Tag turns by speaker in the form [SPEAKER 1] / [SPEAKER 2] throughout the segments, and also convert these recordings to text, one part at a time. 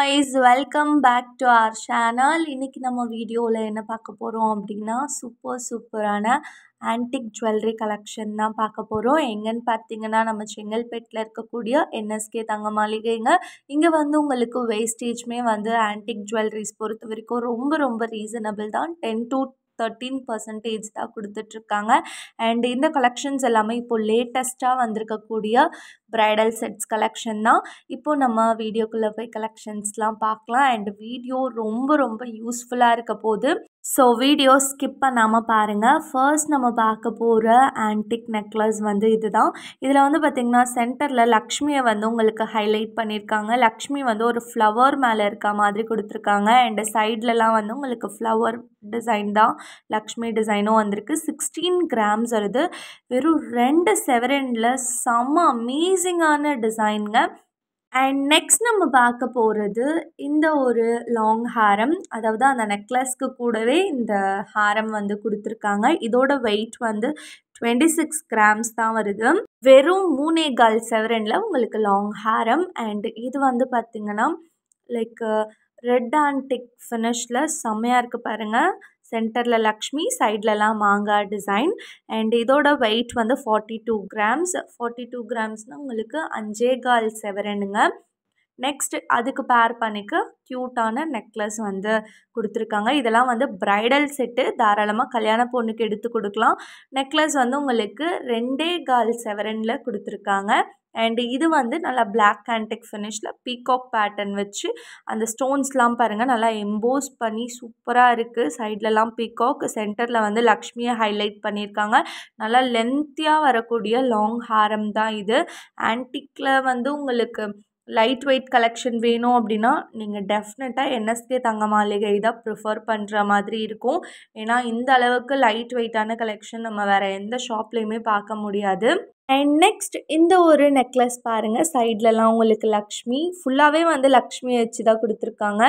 [SPEAKER 1] Guys welcome back to our channel இன்றைக்கி நம்ம வீடியோவில் என்ன பார்க்க போகிறோம் அப்படின்னா சூப்பர் சூப்பரான ஆன்டிக் ஜுவல்லரி கலெக்ஷன் தான் பார்க்க போகிறோம் எங்கன்னு பார்த்தீங்கன்னா நம்ம செங்கல்பேட்டில் இருக்கக்கூடிய என்எஸ்கே தங்க மாளிகைங்க இங்கே வந்து உங்களுக்கு வேஸ்டேஜ்மே வந்து ஆன்டிக் ஜுவல்லரிஸ் பொறுத்த வரைக்கும் ரொம்ப ரொம்ப ரீசனபிள் தான் டென் டு தேர்ட்டீன் பர்சன்டேஜ் தான் கொடுத்துட்ருக்காங்க அண்ட் இந்த கலெக்ஷன்ஸ் எல்லாமே இப்போது லேட்டஸ்ட்டாக வந்திருக்கக்கூடிய ப்ரைடல் செட்ஸ் கலெக்ஷன் தான் இப்போது நம்ம வீடியோக்குள்ளே போய் கலெக்ஷன்ஸ்லாம் பார்க்கலாம் அண்ட் வீடியோ ரொம்ப ரொம்ப யூஸ்ஃபுல்லாக இருக்க போது ஸோ வீடியோ ஸ்கிப் பண்ணாமல் பாருங்கள் ஃபர்ஸ்ட் நம்ம பார்க்க போகிற ஆன்டிக் நெக்லஸ் வந்து இதுதான் இதில் வந்து பார்த்திங்கன்னா சென்டரில் லக்ஷ்மியை வந்து உங்களுக்கு ஹைலைட் பண்ணியிருக்காங்க லக்ஷ்மி வந்து ஒரு ஃப்ளவர் மேலே இருக்க மாதிரி கொடுத்துருக்காங்க அண்டு சைட்லலாம் வந்து உங்களுக்கு ஃப்ளவர் டிசைன் தான் லக்ஷ்மி டிசைனும் வந்திருக்கு சிக்ஸ்டீன் கிராம்ஸ் வருது வெறும் ரெண்டு செவரனில் செம்ம அமேசிங்கான டிசைனுங்க அண்ட் நெக்ஸ்ட் நம்ம பார்க்க போகிறது இந்த ஒரு லாங் ஹாரம் அதாவது அந்த நெக்லஸ்க்கு கூடவே இந்த ஹாரம் வந்து கொடுத்துருக்காங்க இதோட வெயிட் வந்து டுவெண்ட்டி சிக்ஸ் கிராம்ஸ் தான் வருது வெறும் மூணே கால் செவரனில் உங்களுக்கு லாங் ஹாரம் அண்ட் இது வந்து பார்த்திங்கன்னா லைக் ரெட் ஆன்டிக் ஃபினிஷில் செம்மையாக இருக்குது பாருங்கள் சென்டரில் லக்ஷ்மி சைட்லலாம் மாங்காய் டிசைன் அண்ட் இதோட வெயிட் வந்து forty two grams forty two கிராம்ஸ்னால் உங்களுக்கு அஞ்சே கால் செவரனுங்க நெக்ஸ்ட் அதுக்கு பேர் பண்ணிக்க க்யூட்டான நெக்லஸ் வந்து கொடுத்துருக்காங்க இதெல்லாம் வந்து ப்ரைடல் செட்டு தாராளமாக கல்யாண பொண்ணுக்கு எடுத்து கொடுக்கலாம் நெக்லஸ் வந்து உங்களுக்கு ரெண்டே கால் செவரனில் கொடுத்துருக்காங்க அண்ட் இது வந்து நல்லா பிளாக் ஆன்டிக் ஃபினிஷில் பீகாக் பேட்டர்ன் வச்சு அந்த ஸ்டோன்ஸ்லாம் பாருங்கள் நல்லா எம்போஸ் பண்ணி சூப்பராக இருக்குது சைட்லலாம் பீகாக் சென்டரில் வந்து லக்ஷ்மியை ஹைலைட் பண்ணியிருக்காங்க நல்லா லென்த்தியாக வரக்கூடிய லாங் ஹாரம் தான் இது ஆன்டிக்கில் வந்து உங்களுக்கு லைட் வெயிட் கலெக்ஷன் வேணும் அப்படின்னா நீங்கள் டெஃபினட்டாக என்எஸ்கே தங்க மாளிகை தான் ப்ரிஃபர் பண்ணுற மாதிரி இருக்கும் ஏன்னா இந்த அளவுக்கு லைட் வெயிட்டான கலெக்ஷன் நம்ம வேறு எந்த ஷாப்லேயுமே பார்க்க முடியாது அண்ட் நெக்ஸ்ட் இந்த ஒரு நெக்லஸ் பாருங்கள் சைட்லலாம் உங்களுக்கு லக்ஷ்மி ஃபுல்லாகவே வந்து லக்ஷ்மி வச்சு தான் கொடுத்துருக்காங்க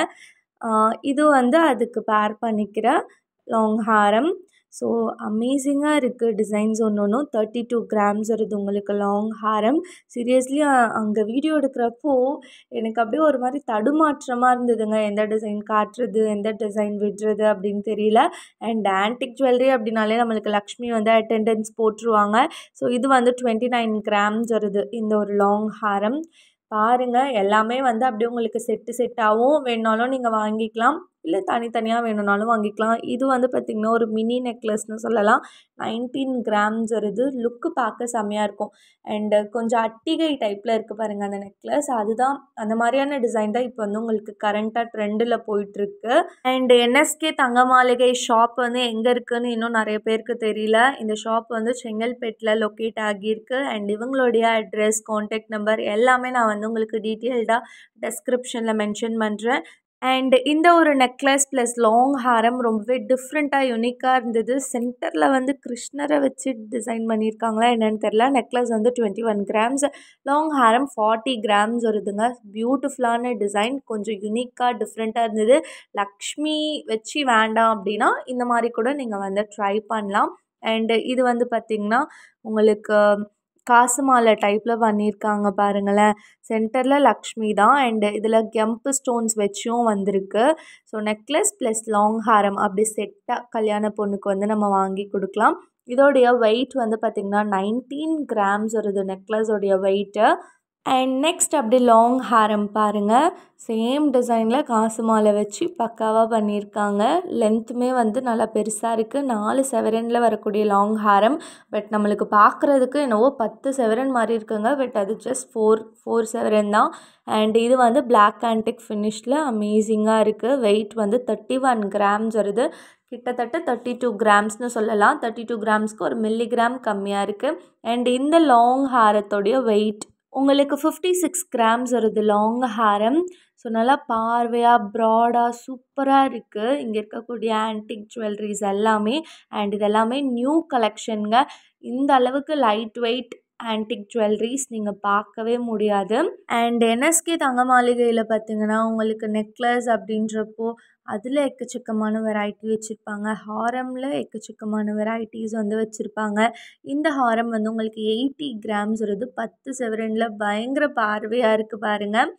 [SPEAKER 1] இது வந்து அதுக்கு பேர் பண்ணிக்கிற லாங் ஹாரம் ஸோ அமேசிங்காக இருக்குது டிசைன்ஸ் ஒன்று ஒன்றும் தேர்ட்டி டூ கிராம்ஸ் வருது உங்களுக்கு லாங் ஹாரம் சீரியஸ்லி அங்கே வீடியோ எடுக்கிறப்போ எனக்கு அப்படியே ஒரு மாதிரி தடுமாற்றமாக இருந்ததுங்க எந்த டிசைன் காட்டுறது எந்த டிசைன் விடுறது அப்படின்னு தெரியல அண்ட் ஆன்டிக் ஜுவல்லரி அப்படின்னாலே நம்மளுக்கு லக்ஷ்மி வந்து அட்டெண்டன்ஸ் போட்டுருவாங்க ஸோ இது வந்து டுவெண்ட்டி நைன் கிராம்ஸ் வருது இந்த ஒரு லாங் ஹாரம் பாருங்கள் எல்லாமே வந்து அப்படியே உங்களுக்கு செட்டு செட்டாகவும் வேணுனாலும் நீங்கள் வாங்கிக்கலாம் இல்லை தனித்தனியாக வேணும்னாலும் வாங்கிக்கலாம் இது வந்து பார்த்திங்கன்னா ஒரு மினி நெக்லஸ்னு சொல்லலாம் நைன்டீன் கிராம்ஸ் வருது லுக்கு பார்க்க செம்மையாக இருக்கும் அண்டு கொஞ்சம் அட்டிகை டைப்பில் இருக்குது பாருங்கள் அந்த நெக்லஸ் அதுதான் அந்த மாதிரியான டிசைன் தான் இப்போ வந்து உங்களுக்கு கரண்ட்டாக ட்ரெண்டில் போயிட்டுருக்கு அண்டு என்எஸ்கே தங்க மாளிகை ஷாப் வந்து எங்கே இருக்குதுன்னு இன்னும் நிறைய பேருக்கு தெரியல இந்த ஷாப் வந்து செங்கல்பேட்டில் லொக்கேட் ஆகியிருக்கு அண்ட் இவங்களுடைய அட்ரஸ் காண்டாக்ட் நம்பர் எல்லாமே நான் வந்து உங்களுக்கு டீட்டெயில்டாக டெஸ்கிரிப்ஷனில் மென்ஷன் பண்ணுறேன் அண்ட் இந்த ஒரு நெக்லஸ் ப்ளஸ் லாங் ஹாரம் ரொம்பவே டிஃப்ரெண்ட்டாக யூனிக்காக இருந்தது சென்டரில் வந்து கிருஷ்ணரை வச்சு டிசைன் பண்ணியிருக்காங்களா என்னென்னு தெரில நெக்லஸ் வந்து டுவெண்ட்டி ஒன் கிராம்ஸ் லாங் ஹாரம் ஃபார்ட்டி கிராம்ஸ் வருதுங்க பியூட்டிஃபுல்லான டிசைன் கொஞ்சம் யூனிக்காக டிஃப்ரெண்ட்டாக இருந்தது லக்ஷ்மி வச்சு வேண்டாம் அப்படின்னா இந்த மாதிரி கூட நீங்கள் வந்து ட்ரை பண்ணலாம் அண்டு இது வந்து பார்த்திங்கன்னா உங்களுக்கு காசு மாலை டைப்பில் பண்ணியிருக்காங்க பாருங்களேன் சென்டரில் லக்ஷ்மி தான் அண்டு இதில் கெம்பு ஸ்டோன்ஸ் வச்சும் வந்திருக்கு ஸோ நெக்லஸ் ப்ளஸ் லாங் ஹாரம் அப்படி செட்டாக கல்யாண பொண்ணுக்கு வந்து நம்ம வாங்கி கொடுக்கலாம் இதோடைய வெயிட் வந்து பார்த்திங்கன்னா நைன்டீன் கிராம்ஸ் வருது நெக்லஸோடைய வெயிட்டு அண்ட் நெக்ஸ்ட் அப்படி லாங் ஹாரம் பாருங்கள் சேம் டிசைனில் காசு மாலை வச்சு பக்காவாக பண்ணியிருக்காங்க லென்த்துமே வந்து நல்லா பெருசாக இருக்குது நாலு செவரனில் வரக்கூடிய லாங் ஹாரம் பட் நம்மளுக்கு பார்க்குறதுக்கு என்னவோ பத்து செவரன் மாதிரி இருக்குங்க பட் அது ஜஸ்ட் ஃபோர் ஃபோர் செவரன் தான் அண்ட் இது வந்து பிளாக் ஆன்டிக் ஃபினிஷில் அமேசிங்காக இருக்குது வெயிட் வந்து தேர்ட்டி ஒன் கிராம்ஸ் வருது கிட்டத்தட்ட தேர்ட்டி டூ கிராம்ஸ்னு சொல்லலாம் தேர்ட்டி டூ கிராம்ஸ்க்கு ஒரு மில்லிகிராம் கம்மியாக இருக்குது அண்ட் இந்த லாங் ஹாரத்தோடைய வெயிட் உங்களுக்கு ஃபிஃப்டி சிக்ஸ் கிராம்ஸ் வருது லாங் ஹாரம் ஸோ நல்லா பார்வையாக ப்ராடாக சூப்பராக இருக்குது இங்கே இருக்கக்கூடிய ஆன்டிக் ஜுவல்லரிஸ் எல்லாமே அண்ட் இது எல்லாமே நியூ கலெக்ஷனுங்க இந்த அளவுக்கு லைட் வெயிட் ஆன்டிக் ஜுவல்லரிஸ் நீங்கள் பார்க்கவே முடியாது அண்ட் என்எஸ்கே தங்க மாளிகையில் பார்த்தீங்கன்னா உங்களுக்கு நெக்லஸ் அப்படின்றப்போ அதில் எக்கச்சக்கமான வெரைட்டி வச்சுருப்பாங்க ஹாரமில் எக்கச்சக்கமான வெரைட்டிஸ் வந்து வச்சுருப்பாங்க இந்த ஹாரம் வந்து உங்களுக்கு எயிட்டி கிராம்ஸ் வருது பத்து செவரனில் பயங்கர பார்வையாக இருக்குது பாருங்கள்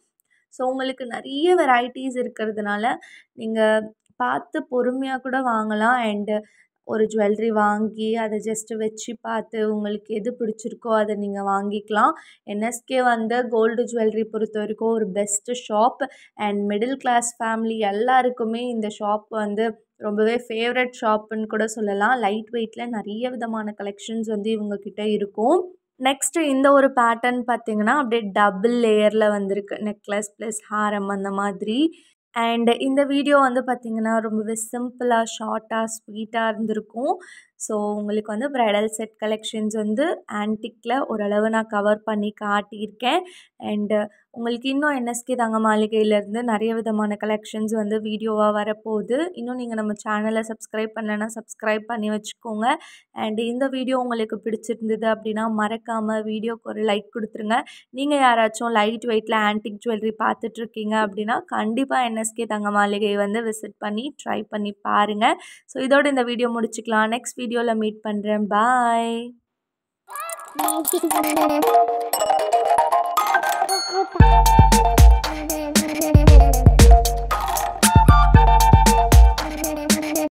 [SPEAKER 1] ஸோ உங்களுக்கு நிறைய வெரைட்டிஸ் இருக்கிறதுனால நீங்கள் பார்த்து பொறுமையாக கூட வாங்கலாம் அண்டு ஒரு ஜுவல்லரி வாங்கி அதை ஜஸ்ட்டு வச்சு பார்த்து உங்களுக்கு எது பிடிச்சிருக்கோ அதை நீங்கள் வாங்கிக்கலாம் என்எஸ்கே வந்து கோல்டு ஜுவல்லரி பொறுத்த வரைக்கும் ஒரு best shop and middle class family எல்லாருக்குமே இந்த ஷாப் வந்து ரொம்பவே ஃபேவரட் ஷாப்புன்னு கூட சொல்லலாம் லைட் வெயிட்டில் நிறைய விதமான கலெக்ஷன்ஸ் வந்து இவங்கக்கிட்ட இருக்கும் நெக்ஸ்ட்டு இந்த ஒரு பேட்டர்ன் பார்த்திங்கன்னா அப்படியே டபுள் லேயரில் வந்திருக்கு நெக்லஸ் ப்ளஸ் ஹாரம் அந்த மாதிரி அண்ட் இந்த வீடியோ வந்து பார்த்திங்கன்னா ரொம்பவே சிம்பிளாக ஷார்ட்டாக ஸ்வீட்டாக இருந்திருக்கும் ஸோ உங்களுக்கு வந்து ப்ரைடல் செட் கலெக்ஷன்ஸ் வந்து ஆன்டிக்கில் ஓரளவு நான் கவர் பண்ணி காட்டியிருக்கேன் அண்டு உங்களுக்கு இன்னும் என்எஸ்கே தங்க மாளிகையிலேருந்து நிறைய விதமான கலெக்ஷன்ஸ் வந்து வீடியோவாக வரப்போகுது இன்னும் நீங்கள் நம்ம சேனலை சப்ஸ்கிரைப் பண்ணலைன்னா சப்ஸ்கிரைப் பண்ணி வச்சுக்கோங்க அண்டு இந்த வீடியோ உங்களுக்கு பிடிச்சிருந்தது அப்படின்னா மறக்காமல் வீடியோக்கு ஒரு லைக் கொடுத்துருங்க நீங்கள் யாராச்சும் லைட் வெயிட்டில் ஆன்டிக் ஜுவல்லரி பார்த்துட்ருக்கீங்க அப்படின்னா கண்டிப்பாக என்எஸ்கே தங்க மாளிகை வந்து விசிட் பண்ணி ட்ரை பண்ணி பாருங்கள் ஸோ இதோட இந்த வீடியோ முடிச்சுக்கலாம் நெக்ஸ்ட் வீடியோவில் மீட் பண்ணுறேன் பாய்
[SPEAKER 2] Bye.